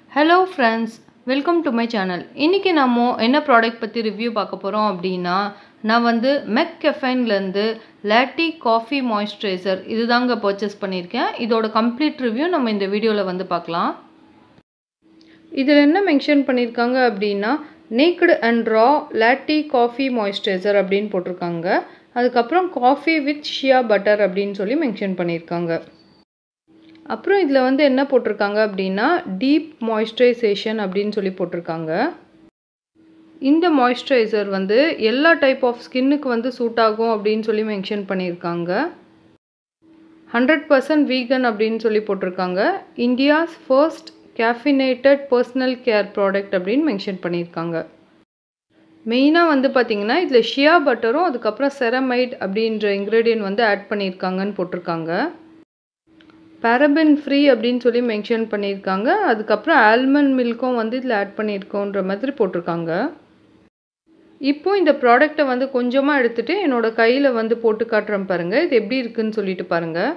hello friends welcome to my channel இன்றைக்கி நம்ம என்ன ப்ராடக்ட் பற்றி ரிவ்யூ பார்க்க போகிறோம் அப்படின்னா நான் வந்து மெக் கெஃபைன்லேருந்து லேட்டி காஃபி மாய்ஸ்சரைசர் இது தாங்க பர்ச்சேஸ் பண்ணியிருக்கேன் இதோட கம்ப்ளீட் ரிவ்யூ நம்ம இந்த வீடியோவில் வந்து பார்க்கலாம் இதில் என்ன மென்ஷன் பண்ணியிருக்காங்க அப்படின்னா naked and raw latte coffee moisturiser அப்படின்னு போட்டிருக்காங்க அதுக்கப்புறம் காஃபி வித் ஷியா பட்டர் அப்படின்னு சொல்லி மென்ஷன் பண்ணியிருக்காங்க அப்புறம் இதில் வந்து என்ன போட்டிருக்காங்க அப்படின்னா டீப் மாய்ஸ்சரைசேஷன் அப்படின்னு சொல்லி போட்டிருக்காங்க இந்த மாய்ஸ்சரைசர் வந்து எல்லா டைப் ஆஃப் ஸ்கின்னுக்கு வந்து சூட் ஆகும் அப்படின்னு சொல்லி மென்ஷன் பண்ணியிருக்காங்க ஹண்ட்ரட் பர்சன்ட் வீகன் அப்படின்னு சொல்லி போட்டிருக்காங்க India's first caffeinated personal care product அப்படின்னு மென்ஷன் பண்ணியிருக்காங்க மெயினாக வந்து பார்த்திங்கன்னா இதில் ஷியா பட்டரும் அதுக்கப்புறம் செரமைட் அப்படின்ற இன்க்ரீடியன்ட் வந்து ஆட் பண்ணியிருக்காங்கன்னு போட்டிருக்காங்க பேரபின் ஃப்ரீ அப்படின்னு சொல்லி மென்ஷன் பண்ணியிருக்காங்க அதுக்கப்புறம் ஆல்மண்ட் மில்க்கும் வந்து இதில் ஆட் பண்ணியிருக்கோன்ற மாதிரி போட்டிருக்காங்க இப்போ இந்த ப்ராடக்டை வந்து கொஞ்சமாக எடுத்துகிட்டு என்னோடய கையில் வந்து போட்டு காட்டுறேன் பாருங்கள் இது எப்படி இருக்குன்னு சொல்லிட்டு பாருங்கள்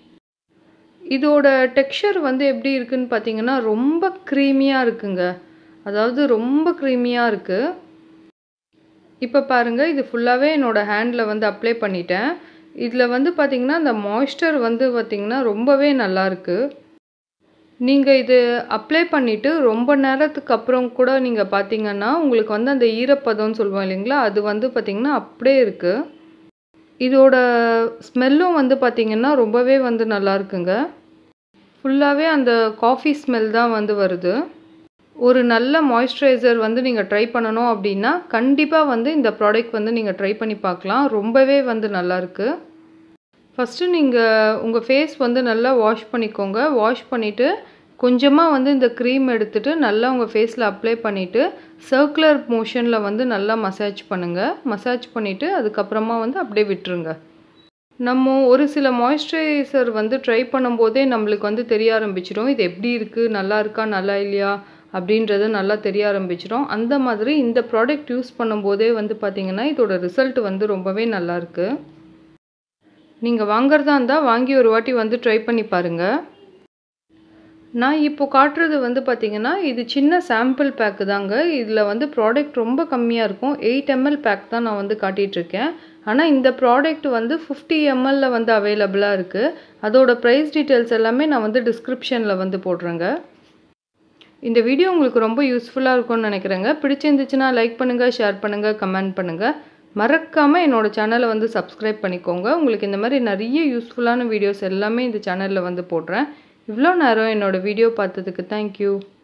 இதோட டெக்ஸ்சர் வந்து எப்படி இருக்குன்னு பார்த்தீங்கன்னா ரொம்ப க்ரீமியாக இருக்குங்க அதாவது ரொம்ப க்ரீமியாக இருக்குது இப்போ பாருங்கள் இது ஃபுல்லாகவே என்னோடய ஹேண்டில் வந்து அப்ளை பண்ணிட்டேன் இதில் வந்து பார்த்திங்கன்னா அந்த மாய்ஸ்சர் வந்து பார்த்திங்கன்னா ரொம்பவே நல்லாயிருக்கு நீங்கள் இது அப்ளை பண்ணிவிட்டு ரொம்ப நேரத்துக்கு அப்புறம் கூட நீங்கள் பார்த்தீங்கன்னா உங்களுக்கு வந்து அந்த ஈரப்பதம்னு சொல்லுவோம் இல்லைங்களா அது வந்து பார்த்திங்கன்னா அப்படியே இருக்குது இதோட ஸ்மெல்லும் வந்து பார்த்திங்கன்னா ரொம்பவே வந்து நல்லா இருக்குங்க ஃபுல்லாகவே அந்த காஃபி ஸ்மெல் தான் வந்து வருது ஒரு நல்ல மாய்ஸ்சரைசர் வந்து நீங்கள் ட்ரை பண்ணணும் அப்படின்னா கண்டிப்பாக வந்து இந்த ப்ராடக்ட் வந்து நீங்கள் ட்ரை பண்ணி பார்க்கலாம் ரொம்பவே வந்து நல்லாயிருக்கு ஃபஸ்ட்டு நீங்கள் உங்கள் ஃபேஸ் வந்து நல்லா வாஷ் பண்ணிக்கோங்க வாஷ் பண்ணிவிட்டு கொஞ்சமாக வந்து இந்த க்ரீம் எடுத்துகிட்டு நல்லா உங்கள் ஃபேஸில் அப்ளை பண்ணிவிட்டு சர்க்குலர் மோஷனில் வந்து நல்லா மசாஜ் பண்ணுங்கள் மசாஜ் பண்ணிவிட்டு அதுக்கப்புறமா வந்து அப்படியே விட்டுருங்க நம்ம ஒரு சில மாய்ஸ்சரைசர் வந்து ட்ரை பண்ணும்போதே நம்மளுக்கு வந்து தெரிய ஆரம்பிச்சிடும் இது எப்படி இருக்குது நல்லா இருக்கா நல்லா இல்லையா அப்படின்றது நல்லா தெரிய ஆரம்பிச்சிடும் அந்த மாதிரி இந்த ப்ராடக்ட் யூஸ் பண்ணும்போதே வந்து பார்த்திங்கன்னா இதோட ரிசல்ட் வந்து ரொம்பவே நல்லாயிருக்கு நீங்கள் வாங்குறதா இருந்தால் வாங்கி ஒரு வாட்டி வந்து ட்ரை பண்ணி பாருங்கள் நான் இப்போ காட்டுறது வந்து பார்த்திங்கன்னா இது சின்ன சாம்பிள் பேக்கு தாங்க இதில் வந்து ப்ராடக்ட் ரொம்ப கம்மியாக இருக்கும் எயிட் எம்எல் பேக் தான் நான் வந்து காட்டிகிட்ருக்கேன் ஆனால் இந்த ப்ராடக்ட் வந்து ஃபிஃப்டி எம்எல்ல வந்து அவைலபிளாக இருக்குது அதோட ப்ரைஸ் டீட்டெயில்ஸ் எல்லாமே நான் வந்து டிஸ்கிரிப்ஷனில் வந்து போடுறேங்க இந்த வீடியோ உங்களுக்கு ரொம்ப யூஸ்ஃபுல்லாக இருக்கும்னு நினைக்கிறேங்க பிடிச்சிருந்துச்சுன்னா லைக் பண்ணுங்கள் ஷேர் பண்ணுங்கள் கமெண்ட் பண்ணுங்கள் மறக்காமல் என்னோடய சேனலை வந்து சப்ஸ்கிரைப் பண்ணிக்கோங்க உங்களுக்கு இந்த மாதிரி நிறைய யூஸ்ஃபுல்லான வீடியோஸ் எல்லாமே இந்த சேனலில் வந்து போடுறேன் இவ்வளோ நேரம் என்னோடய வீடியோ பார்த்ததுக்கு தேங்க்யூ